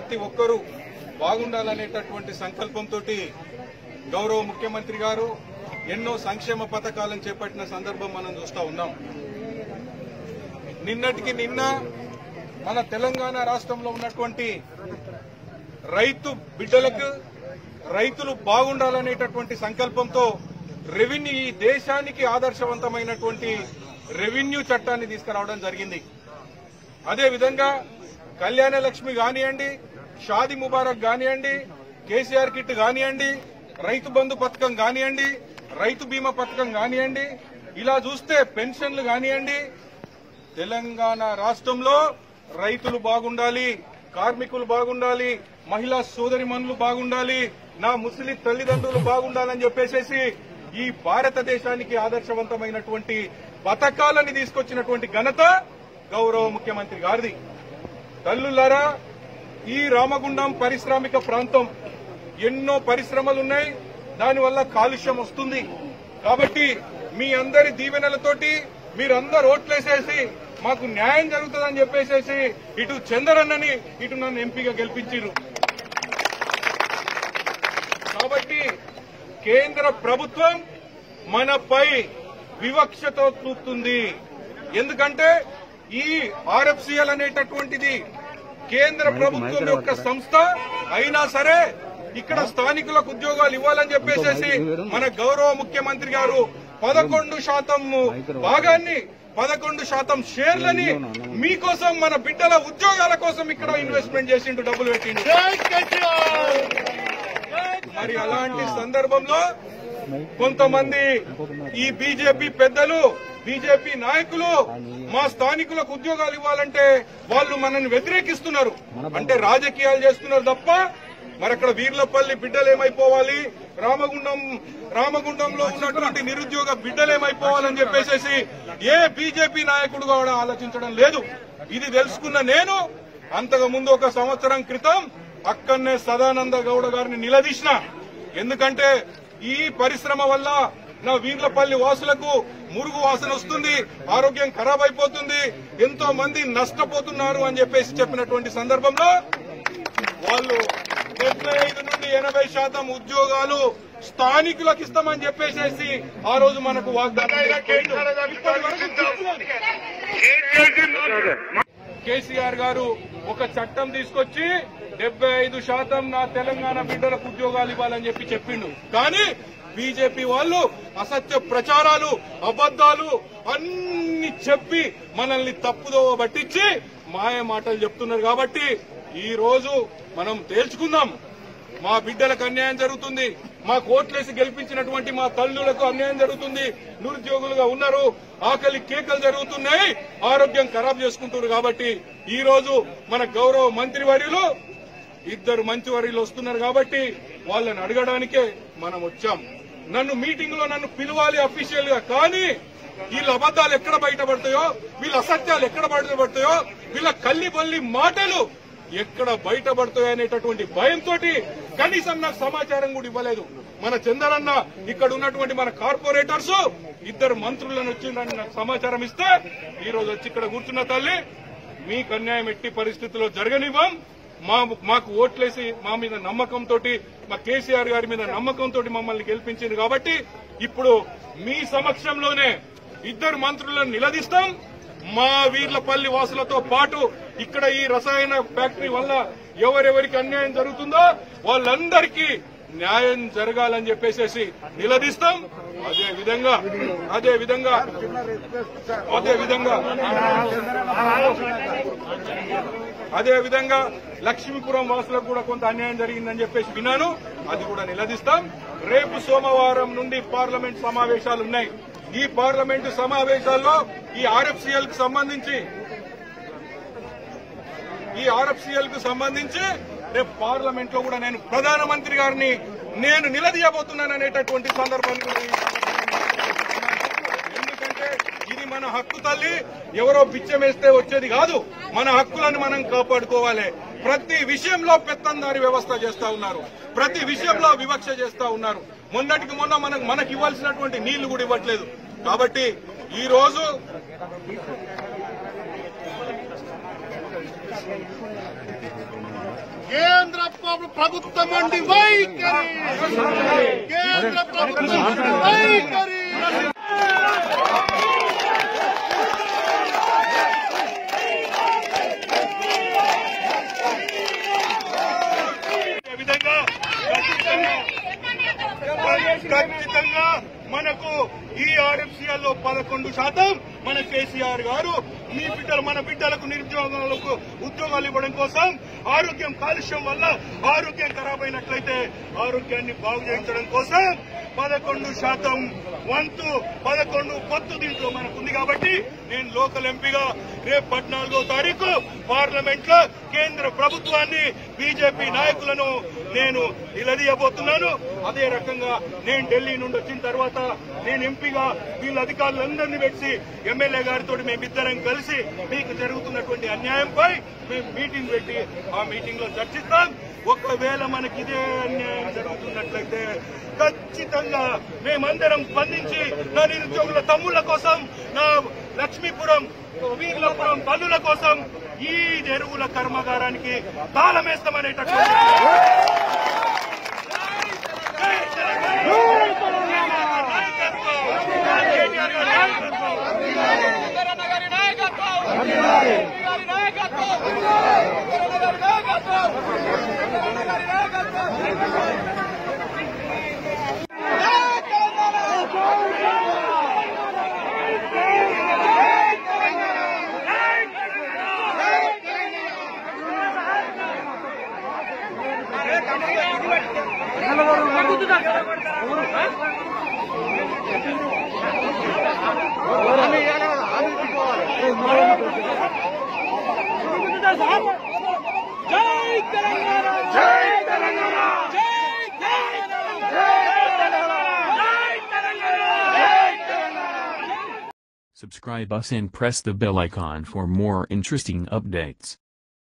ప్రతి ఒక్కరూ బాగుండాలనేటటువంటి సంకల్పంతో గౌరవ ముఖ్యమంత్రి గారు ఎన్నో సంక్షేమ పథకాలను చేపట్టిన సందర్భం మనం చూస్తా ఉన్నాం నిన్నటికి నిన్న మన తెలంగాణ రాష్ట్రంలో ఉన్నటువంటి రైతు బిడ్డలకు రైతులు బాగుండాలనేటటువంటి సంకల్పంతో రెవెన్యూ ఈ దేశానికి ఆదర్శవంతమైనటువంటి రెవెన్యూ చట్టాన్ని తీసుకురావడం జరిగింది అదే విధంగా కళ్యాణ లక్ష్మి కానివ్వండి షాది ముబారక్ కానివ్వండి కేసీఆర్ కిట్ కానివ్వండి రైతు బంధు పథకం కానివ్వండి రైతు బీమా పథకం కానివ్వండి ఇలా చూస్తే పెన్షన్లు కానివ్వండి తెలంగాణ రాష్ట్రంలో రైతులు బాగుండాలి కార్మికులు బాగుండాలి మహిళా సోదరిమణులు బాగుండాలి నా ముస్లిం తల్లిదండ్రులు బాగుండాలని చెప్పేసేసి ఈ భారతదేశానికి ఆదర్శవంతమైనటువంటి పథకాలని తీసుకొచ్చినటువంటి ఘనత గౌరవ ముఖ్యమంత్రి గారిది తల్లులారా ఈ రామగుండం పారిశ్రామిక ప్రాంతం ఎన్నో పరిశ్రమలు ఉన్నాయి దానివల్ల కాలుష్యం వస్తుంది కాబట్టి మీ అందరి దీవెనలతోటి మీరందరూ ఓట్లేసేసి మాకు న్యాయం జరుగుతుందని చెప్పేసేసి ఇటు చందరన్నని ఇటు నన్ను ఎంపీగా గెలిపించారు కాబట్టి కేంద్ర ప్రభుత్వం మనపై వివక్షతో చూపుతుంది ఎందుకంటే ఈ ఆర్ఎఫ్సిఎల్ అనేటటువంటిది కేంద్ర ప్రభుత్వం యొక్క సంస్థ అయినా సరే ఇక్కడ స్థానికులకు ఉద్యోగాలు ఇవ్వాలని చెప్పేసేసి మన గౌరవ ముఖ్యమంత్రి గారు పదకొండు శాతం భాగాన్ని పదకొండు శాతం షేర్లని మీకోసం మన బిడ్డల ఉద్యోగాల కోసం ఇక్కడ ఇన్వెస్ట్మెంట్ చేసిండు డబ్బులు పెట్టిండు మరి అలాంటి సందర్భంలో కొంతమంది ఈ బీజేపీ పెద్దలు బీజేపీ నాయకులు మా స్థానికులకు ఉద్యోగాలు ఇవ్వాలంటే వాళ్ళు మనల్ని వ్యతిరేకిస్తున్నారు అంటే రాజకీయాలు చేస్తున్నారు తప్ప మరి అక్కడ వీర్లపల్లి బిడ్డలు ఏమైపోవాలి రామగుండం రామగుండంలో ఉన్నటువంటి నిరుద్యోగ బిడ్డలు ఏమైపోవాలని చెప్పేసి ఏ బీజేపీ నాయకుడు కూడా ఆలోచించడం లేదు ఇది తెలుసుకున్న నేను అంతకు ముందు ఒక సంవత్సరం క్రితం అక్కడనే సదానంద గౌడ గారిని నిలదీసిన ఎందుకంటే ఈ పరిశ్రమ వల్ల నా వీర్లపల్లి వాసులకు మురుగు వాసన వస్తుంది ఆరోగ్యం ఖరాబ్ అయిపోతుంది ఎంతో మంది నష్టపోతున్నారు అని చెప్పేసి చెప్పినటువంటి సందర్భంలో వాళ్ళు డెబ్బై ఐదు నుండి ఎనభై శాతం ఉద్యోగాలు స్థానికులకు ఇస్తామని చెప్పేసేసి ఆ రోజు మనకు వాగ్దానం ఇప్పటి వరకు చూస్తున్నాను. కేసీఆర్ గారు ఒక చట్టం తీసుకొచ్చి డెబ్బై ఐదు శాతం నా తెలంగాణ బిడ్డలకు ఉద్యోగాలు ఇవ్వాలని చెప్పి చెప్పిండు కానీ బీజేపీ వాళ్ళు అసత్య ప్రచారాలు అబద్దాలు అన్ని చెప్పి మనల్ని తప్పుదోవ పట్టించి మాయ మాటలు చెప్తున్నారు కాబట్టి ఈ రోజు మనం తేల్చుకుందాం మా బిడ్డలకు అన్యాయం జరుగుతుంది మా కోట్లేసి గెలిపించినటువంటి మా తల్లులకు అన్యాయం జరుగుతుంది నిరుద్యోగులుగా ఉన్నారు ఆకలి కేకలు జరుగుతున్నాయి ఆరోగ్యం ఖరాబ్ చేసుకుంటున్నారు కాబట్టి ఈ రోజు మన గౌరవ మంత్రివర్యులు ఇద్దరు మంత్రివర్యులు వస్తున్నారు కాబట్టి వాళ్ళని అడగడానికే మనం వచ్చాం నన్ను మీటింగ్ లో నన్ను పిలవాలి అఫీషియల్ గా కానీ వీళ్ళ అబద్దాలు ఎక్కడ బయటపడతాయో వీళ్ళ అసత్యాలు ఎక్కడ బయటపడతాయో వీళ్ళ కల్లి బల్లి మాటలు ఎక్కడ బయటపడతాయో అనేటటువంటి భయంతో కనీసం నాకు సమాచారం కూడా ఇవ్వలేదు మన చందరన్న ఇక్కడ ఉన్నటువంటి మన కార్పొరేటర్స్ ఇద్దరు మంత్రులను వచ్చిందని నాకు సమాచారం ఇస్తే ఈ రోజు వచ్చి ఇక్కడ కూర్చున్న తల్లి మీకు అన్యాయం ఎట్టి పరిస్థితుల్లో జరగనివ్వం మా మాకు ఓట్లేసి మా మీద నమ్మకంతో మా కేసీఆర్ గారి మీద నమ్మకంతో మమ్మల్ని గెలిపించింది కాబట్టి ఇప్పుడు మీ సమక్షంలోనే ఇద్దరు మంత్రులను నిలదీస్తాం మా వీర్లపల్లి వాసులతో పాటు ఇక్కడ ఈ రసాయన ఫ్యాక్టరీ వల్ల ఎవరెవరికి అన్యాయం జరుగుతుందో వాళ్ళందరికీ న్యాయం జరగాలని చెప్పేసేసి నిలదీస్తాం అదే విధంగా అదే విధంగా అదే విధంగా అదే విధంగా లక్ష్మీపురం వాసులకు కూడా కొంత అన్యాయం జరిగిందని చెప్పేసి విన్నాను అది కూడా నిలదీస్తాం రేపు సోమవారం నుండి పార్లమెంట్ సమావేశాలు ఉన్నాయి ఈ పార్లమెంటు సమావేశాల్లో ఈ ఆర్ఎఫ్సిఎల్ కు సంబంధించి ఈ ఆర్ఎఫ్సిఎల్ కు సంబంధించి రేపు పార్లమెంట్ లో కూడా నేను ప్రధానమంత్రి గారిని నేను నిలదీయబోతున్నాను అనేటటువంటి సందర్భాన్ని కూడా ఈ ఎందుకంటే ఇది మన హక్కు తల్లి ఎవరో బిచ్చం వేస్తే వచ్చేది కాదు మన హక్కులను మనం కాపాడుకోవాలి ప్రతి విషయంలో పెత్తందారి వ్యవస్థ చేస్తా ఉన్నారు ప్రతి విషయంలో వివక్ష చేస్తా ఉన్నారు మొన్నటికి మొన్న మనకు మనకి ఇవ్వాల్సినటువంటి నీళ్లు కూడా ఇవ్వట్లేదు కాబట్టి ఈ రోజు కేంద్ర ప్రభు- ప్రభుత్వం అండి వైఖరి కేంద్ర ప్రభుత్వం అండి వైఖరి ఈ విధంగా ఖచ్చితంగా ఖచ్చితంగా మనకు ఈ ఆర్ఎఫ్సిఎల్ లో పదకొండు శాతం మన కేసీఆర్ గారు మీ బిడ్డలు మన బిడ్డలకు నిరుద్యోగాలకు ఉద్యోగాలు ఇవ్వడం కోసం ఆరోగ్యం కాలుష్యం వల్ల ఆరోగ్యం ఖరాబ్ అయినట్లయితే ఆరోగ్యాన్ని బాగు చేయించడం కోసం పదకొండు శాతం వంతు పదకొండు పొత్తు దీంట్లో మనకు ఉంది కాబట్టి నేను లోకల్ ఎంపీగా రేపు పద్నాలుగో తారీఖు పార్లమెంట్ లో కేంద్ర ప్రభుత్వాన్ని బీజేపీ నాయకులను నేను నిలదీయబోతున్నాను అదే రకంగా నేను ఢిల్లీ నుండి వచ్చిన తర్వాత నేను ఎంపీగా వీళ్ళ అధికారులందరినీ పెట్టి ఎమ్మెల్యే గారితో మేమిద్దరం కలిసి మీకు జరుగుతున్నటువంటి అన్యాయంపై మేము మీటింగ్ పెట్టి ఆ మీటింగ్ లో చర్చిస్తాం ఒకవేళ మనకి ఇదే అన్యాయం జరుగుతున్నట్లయితే ఖచ్చితంగా మేమందరం స్పందించి నా నిరుద్యోగుల తమ్ముళ్ల కోసం నా లక్ష్మీపురం వీర్లపురం పనుల కోసం ఈ ఎరువుల కర్మాగారానికి తాళమేస్తామనేటటువంటి జై తెలంగాణ! నాయకత్వం! కేటీఆర్ గారి నాయకత్వం! Subscribe us and press the bell icon for more interesting updates.